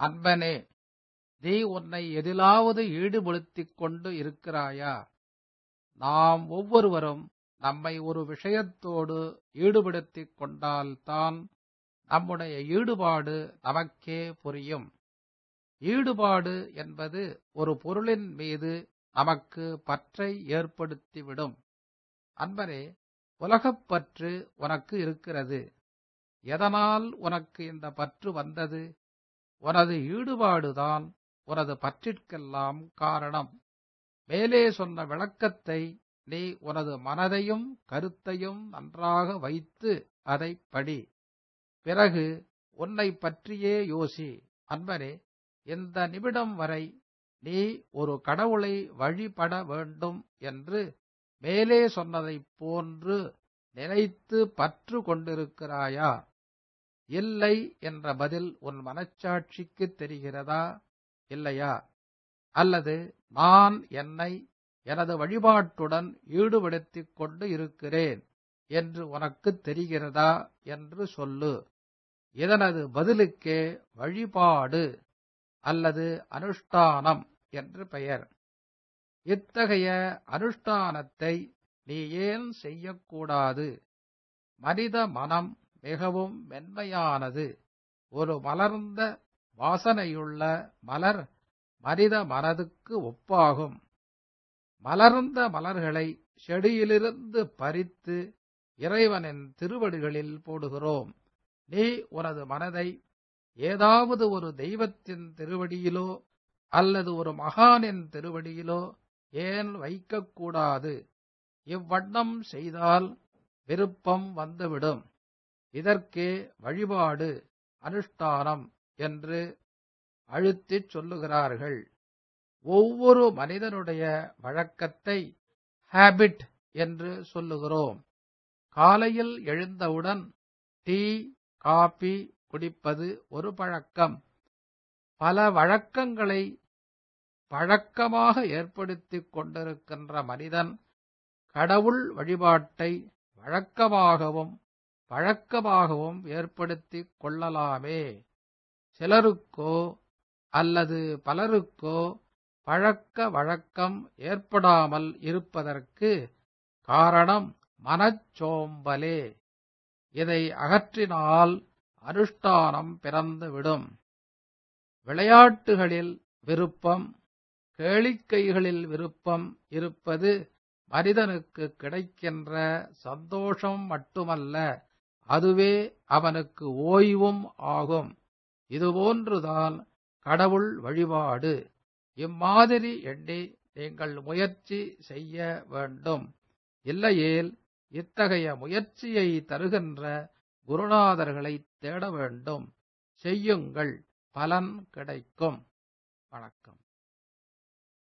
அன்பனே நீ உன்னை எதிலாவது ஈடுபடுத்திக் கொண்டு இருக்கிறாயா நாம் ஒவ்வொருவரும் நம்மை ஒரு விஷயத்தோடு ஈடுபடுத்திக் கொண்டால்தான் நம்முடைய ஈடுபாடு நமக்கே புரியும் ஈடுபாடு என்பது ஒரு பொருளின் மீது நமக்கு பற்றை ஏற்படுத்திவிடும் அன்பரே உலகப் பற்று உனக்கு இருக்கிறது எதனால் உனக்கு இந்த பற்று வந்தது உனது ஈடுபாடுதான் உனது பற்றிற்கெல்லாம் காரணம் மேலே சொன்ன விளக்கத்தை நீ உனது மனதையும் கருத்தையும் நன்றாக வைத்து அதை படி பிறகு உன்னை பற்றியே யோசி அன்பரே இந்த நிமிடம் வரை நீ ஒரு கடவுளை வழிபட வேண்டும் என்று மேலே சொன்னதைப் போன்று நினைத்து பற்று கொண்டிருக்கிறாயா இல்லை என்ற பதில் உன் மனச்சாட்சிக்கு தெரிகிறதா இல்லையா அல்லது நான் என்னை எனது வழிபாட்டுடன் ஈடுபடுத்திக் கொண்டு இருக்கிறேன் என்று உனக்கு தெரிகிறதா என்று சொல்லு இதனது பதிலுக்கே வழிபாடு அல்லது அனுஷ்டானம் என்று பெயர் இத்தகைய அனுஷ்டானத்தை நீ ஏன் செய்யக்கூடாது மனித மனம் மிகவும் மென்மையானது ஒரு மலர்ந்த வாசனையுள்ள மலர் மனித மனதுக்கு ஒப்பாகும் மலர்ந்த மலர்களை செடியிலிருந்து பறித்து இறைவனின் திருவடிகளில் போடுகிறோம் நீ உனது மனதை ஏதாவது ஒரு தெய்வத்தின் திருவடியிலோ அல்லது ஒரு மகானின் திருவடியிலோ ஏன் வைக்கக்கூடாது இவ்வண்ணம் செய்தால் விருப்பம் வந்துவிடும் இதற்கே வழிபாடு அனுஷ்டானம் என்று அழுத்திச் சொல்லுகிறார்கள் ஒவ்வொரு மனிதனுடைய வழக்கத்தை ஹேபிட் என்று சொல்லுகிறோம் காலையில் எழுந்தவுடன் டீ காபி குடிப்பது ஒரு பழக்கம் பல வழக்கங்களை பழக்கமாக ஏற்படுத்திக் கொண்டிருக்கின்ற மனிதன் கடவுள் வழிபாட்டை வழக்கமாகவும் பழக்கமாகவும் ஏற்படுத்திக் கொள்ளலாமே சிலருக்கோ அல்லது பலருக்கோ பழக்க வழக்கம் ஏற்படாமல் இருப்பதற்கு காரணம் மனச்சோம்பலே இதை அகற்றினால் அனுஷ்டானம் பிறந்துவிடும் விளையாட்டுகளில் விருப்பம் கேளிக்கைகளில் விருப்பம் இருப்பது மனிதனுக்கு கிடைக்கின்ற சந்தோஷம் மட்டுமல்ல அதுவே அவனுக்கு ஓய்வும் ஆகும் இதுபோன்றுதான் கடவுள் வழிபாடு இம்மாதிரி எண்ணி நீங்கள் முயற்சி செய்ய வேண்டும் இல்லையேல் இத்தகைய முயற்சியை தருகின்ற குருநாதர்களை தேட வேண்டும் செய்யுங்கள் பலன் கிடைக்கும் வணக்கம்